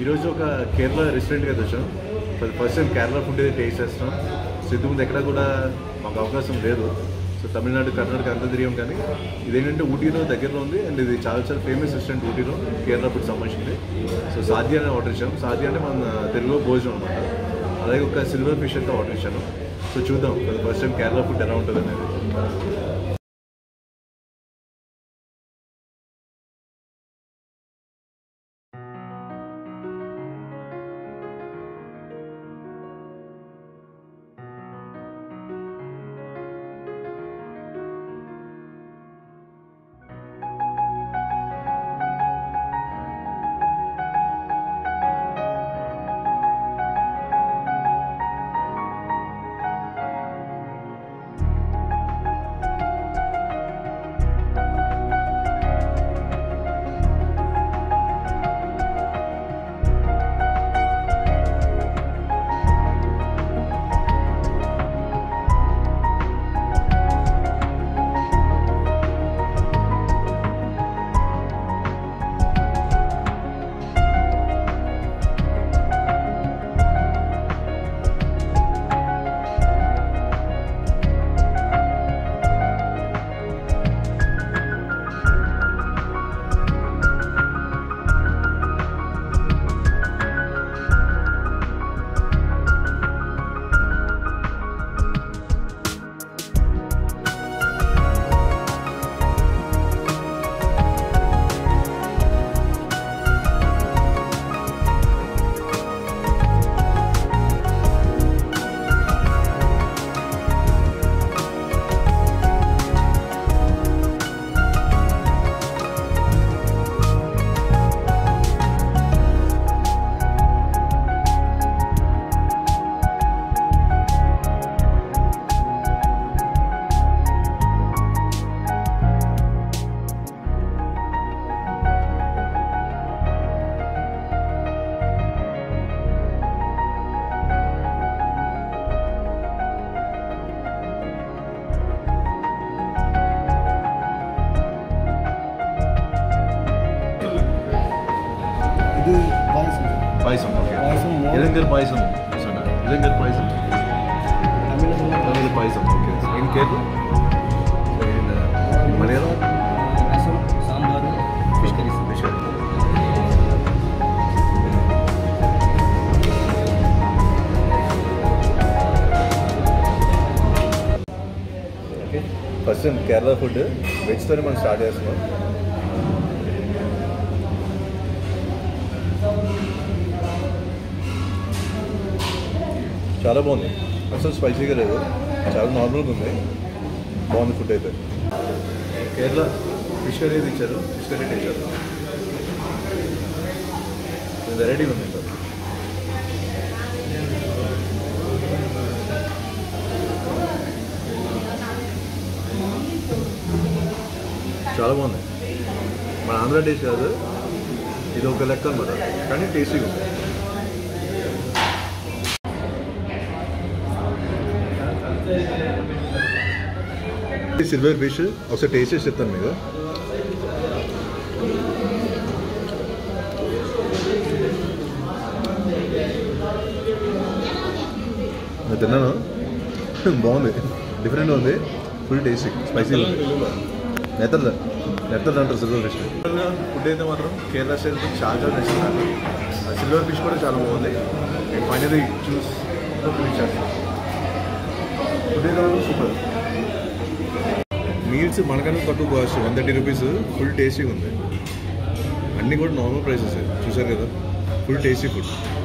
ఈరోజు ఒక కేరళ రెస్టారెంట్కి అయితే వచ్చాం for first time Kerala food అయితే టేస్ట్ చేస్తున్నాం సో ఇంతకు ముందు ఎక్కడ కూడా మాకు అవకాశం లేదు సో తమిళనాడు కర్ణాటక అంతా తిరిగాం కానీ ఇదేంటంటే ఊటీలో దగ్గరలో ఉంది అండ్ ఇది చాలా చాలా ఫేమస్ రెస్టారెంట్ ఊటీలో కేరళ ఫుడ్ సంబంధించింది సో సాధ్య అని ఆర్డర్ ఇచ్చాం సాధ్య అంటే మన తెలుగులో భోజనం అనమాట అలాగే ఒక సిల్వర్ ఫిష్ అయితే ఆర్డర్ ఇచ్చాను సో చూద్దాం ఫస్ట్ టైం కేరళ ఫుడ్ ఎలా ఉంటుంది అనేది ఇది పాయసం పాయసం ఓకే పాయసం మో- ఇదంగర్ పాయసం ఇదంగర్ పాయసం తమిళంలో తమిళ పాయసం okay in Kerala Malayalam rasam sambar fish curries fish okay first Kerala food వెజ్తోనే మనం స్టార్ట్ చేస్తున్నాం చాలా బాగుంది అసలు స్పైసీగా లేదు చాలా నార్మల్గా ఉంది బాగుంది ఫుడ్ అయితే కేరళ ఫిష్ కర్రీ అయితే ఇచ్చారు ఫిష్ కర్రీ అయితే ఇచ్చారు వెరైటీగా ఉంది సార్ చాలా బాగుంది మన ఆంధ్ర టేస్ట్ కాదు ఇది ఒక లెక్క అనమాట కానీ టేస్టీగా ఉంది సిల్వర్ ఫిష్ ఒకసారి టేస్ట్ చేసి చెప్తాను మీకు నేను తిన్నాను బాగుంది డిఫరెంట్గా ఉంది ఫుల్ టేస్టీ స్పైసీ ఉంది నెత్తలు నెత్తలు అంటారు సిల్వర్ ఫిష్ ఫుడ్ అయితే మాత్రం కేరళ స్టైల్ ఫుడ్ చాలా చాలా నచ్చింది నాకు ఆ సిల్వర్ ఫిష్ కూడా చాలా బాగుంది నేను ఫైనలీ చూస్ ఫినిష్ చేస్తాను ఫుడ్ అయితే మాత్రం సూపర్ మీల్స్ మనకన్నా తక్కువ cost one thirty rupees full టేస్టీగా ఉంది అన్నీ కూడా నార్మల్ ప్రైసెస్ చూసారు కదా ఫుల్ టేస్టీ ఫుడ్